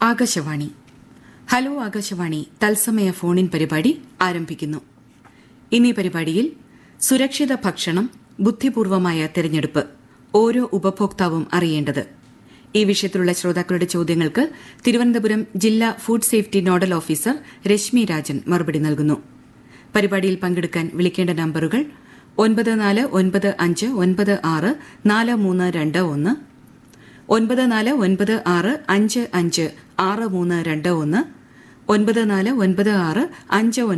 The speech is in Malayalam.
ആകാശവാണി ഹലോ ആകാശവാണി തത്സമയ ഫോണിൻ പരിപാടി ആരംഭിക്കുന്നു ഇന്നീ പരിപാടിയിൽ സുരക്ഷിത ഭക്ഷണം ബുദ്ധിപൂർവമായ തിരഞ്ഞെടുപ്പ് ഓരോ ഉപഭോക്താവും അറിയേണ്ടത് ഈ വിഷയത്തിലുള്ള ശ്രോതാക്കളുടെ ചോദ്യങ്ങൾക്ക് തിരുവനന്തപുരം ജില്ലാ food safety nodal officer Reshmi Rajan മറുപടി നൽകുന്നു പരിപാടിയിൽ പങ്കെടുക്കാൻ വിളിക്കേണ്ട നമ്പറുകൾ ഒൻപത് നാല് ഒൻപത് അഞ്ച് ഒൻപത് ആറ് നാല് മൂന്ന് രണ്ട് ഒന്ന് ഒൻപത് നാല് ഒൻപത് ആറ് അഞ്ച് അഞ്ച് ആറ് മൂന്ന് രണ്ട് ഒന്ന് ഒൻപത് നാല് ഒൻപത് ആറ് അഞ്ച്